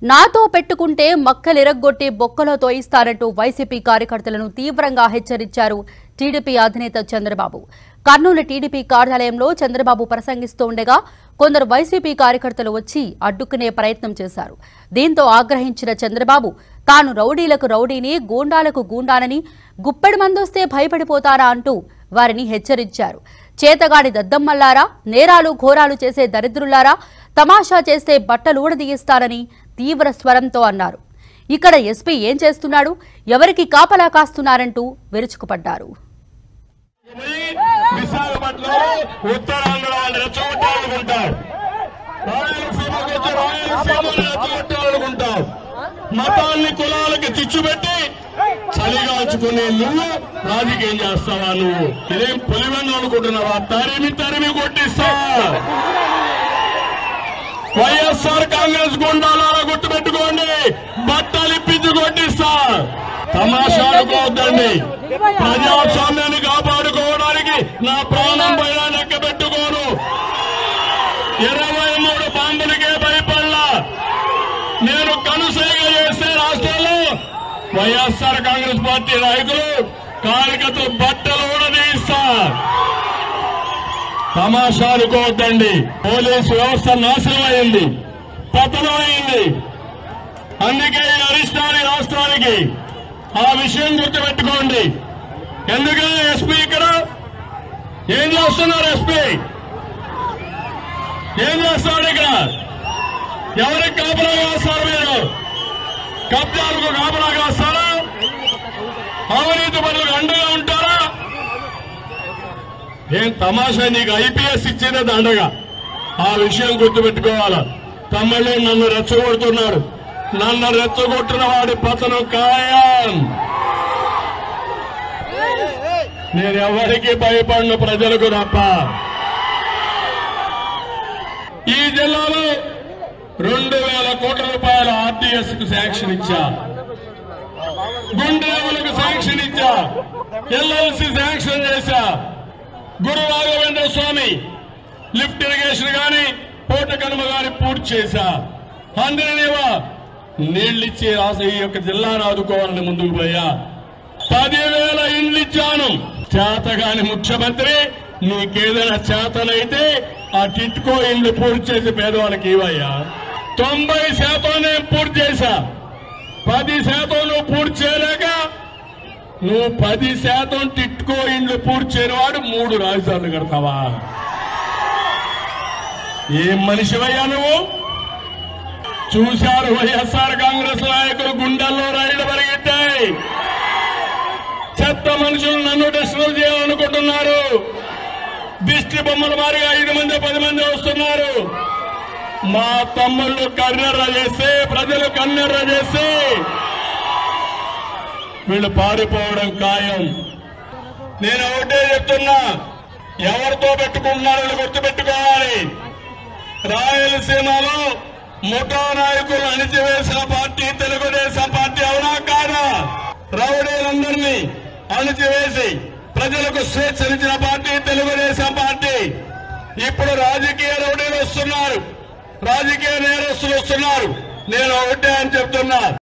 నాతో పెట్టుకుంటే మక్కలిరగ్గొట్టి బొక్కలో తోయిస్తారంటూ వైసీపీ కార్యకర్తలను తీవ్రంగా హెచ్చరించారు టీడీపీ అధినేత చంద్రబాబు కర్నూలు టీడీపీ కార్యాలయంలో చంద్రబాబు ప్రసంగిస్తూ ఉండగా కొందరు వైసీపీ కార్యకర్తలు వచ్చి అడ్డుకునే ప్రయత్నం చేశారు దీంతో ఆగ్రహించిన చంద్రబాబు తాను రౌడీలకు రౌడీని గూండాలకు గూండానని గుప్పెడు మందొస్తే భయపడిపోతారా అంటూ వారిని హెచ్చరించారు చేతగాడి దద్దమ్మల్లారా నేరాలు ఘోరాలు చేసే దరిద్రులారా తమాషా చేస్తే బట్టలు ఊడదీయిస్తారని తీవ్ర స్వరంతో అన్నారు ఇక్కడ ఎస్పీ ఏం చేస్తున్నాడు ఎవరికి కాపలా కాస్తున్నారంటూ విరుచుకుపడ్డారు విశాఖపట్నంలో ఉత్తరాంధ్ర వాళ్ళు రెచ్చగొట్టాలనుకుంటారు రాయలసీమకు వచ్చి రాయలసీమను రెచ్చగొట్టాలనుకుంటారు మతాన్ని కులాలకి చిచ్చుపెట్టి చలిగాల్చుకునే నువ్వు రాజకీయం చేస్తావా నువ్వు ఇదేం పులివెన్ను అనుకుంటున్నావా తరిమి తరిమి కొట్టిస్తా వైఎస్ఆర్ కాంగ్రెస్ గుండాలారా గుర్తుపెట్టుకోండి బట్టలు ఇప్పించి కొట్టిస్తా తమాషాడుకోవద్దండి ప్రజాస్వామ్యాన్ని కాపాడుకోవడానికి నా ప్రాణం పైన లెక్క పెట్టుకోను ఇరవై మూడు బాంబులకే భయపడలా నేను కనుసైగ చేస్తే రాష్ట్రంలో వైఎస్ఆర్ కాంగ్రెస్ పార్టీ నాయకులు కార్యకర్తలు బట్టలు ఊడదీస్తా తమాషాడుకోవద్దండి పోలీసు వ్యవస్థ నాశనం అయింది పతనం అయింది అందుకే ఈ అరిష్టాన్ని రాష్ట్రానికి ఆ విషయం గుర్తుపెట్టుకోండి ఎందుకని ఎస్పీ ఇక్కడ ఏం చేస్తున్నారు ఎస్పీ ఏం చేస్తాడు ఇక్కడ ఎవరికి కాపలా కాస్తారు మీరు కబ్జాలకు కాపలా కాస్తారా అవినీతి పనులకు అండగా ఉంటారా ఏం తమాషా నీకు ఐపీఎస్ ఇచ్చేదే దండగా ఆ విషయం గుర్తుపెట్టుకోవాలా తమ్ముళ్ళు నన్ను రెచ్చగొడుతున్నారు నన్ను రెచ్చగొట్టిన వాడి పతనం ఖాయం నేను ఎవరికి భయపడిన ప్రజలకు తప్ప ఈ జిల్లాలో రెండు వేల కోట్ల రూపాయల ఆర్డీఎస్ కు శాంక్షన్ ఇచ్చా గుండెలకు శాంక్షన్ ఇచ్చా ఎల్ఎల్సి శాంక్షన్ చేశా గురు రాఘవేంద్ర స్వామి లిఫ్ట్ ఇరిగేషన్ గాని పోట కనుమ గాని పూర్తి చేశా అందరినీవా నీళ్ళిచ్చి రాసి ఈ యొక్క జిల్లాను ఆదుకోవాలని ముందుకు పోయా పదివేల ఇండ్లు ఇచ్చాను చేతగాని ముఖ్యమంత్రి నీకేదైనా చేతనైతే ఆ టిట్కో ఇండ్లు పూర్తి చేసి పేదవాళ్ళకి ఇవయ్యా తొంభై శాతం నేను పూర్తి చేశా పది శాతం నువ్వు పూర్తి చేయలేక నువ్వు పది శాతం టిట్కో ఇండ్లు పూర్తి చేయనివాడు మూడు రాజధానులు కడతావా ఏం మనిషివయ్యా నువ్వు చూశారు వైఎస్ఆర్ కాంగ్రెస్ నాయకులు గుండెల్లో రైళ్లు పరిగెత్తాయి చెత్త మనుషులు నన్ను డిస్టర్బ్ చేయాలనుకుంటున్నారు దిష్టి బొమ్మల మారిగా ఐదు మంది పది మంది వస్తున్నారు మా తమ్ముళ్ళు కన్నెర్ర చేస్తే ప్రజలు కన్నెర్ర చేస్తే వీళ్ళు పారిపోవడం ఖాయం నేను ఒకటే చెప్తున్నా ఎవరితో పెట్టుకుంటున్నారని గుర్తుపెట్టుకోవాలి రాయలసీమలో ముఠా నాయకులు అణిచివేసిన పార్టీ తెలుగుదేశం పార్టీ అవునా కాదా రౌడీలందరినీ అణిచివేసి ప్రజలకు స్వేచ్ఛనిచ్చిన పార్టీ తెలుగుదేశం పార్టీ ఇప్పుడు రాజకీయ రౌడీలు వస్తున్నారు రాజకీయ నేరస్తులు వస్తున్నారు నేను ఒకటే అని చెప్తున్నా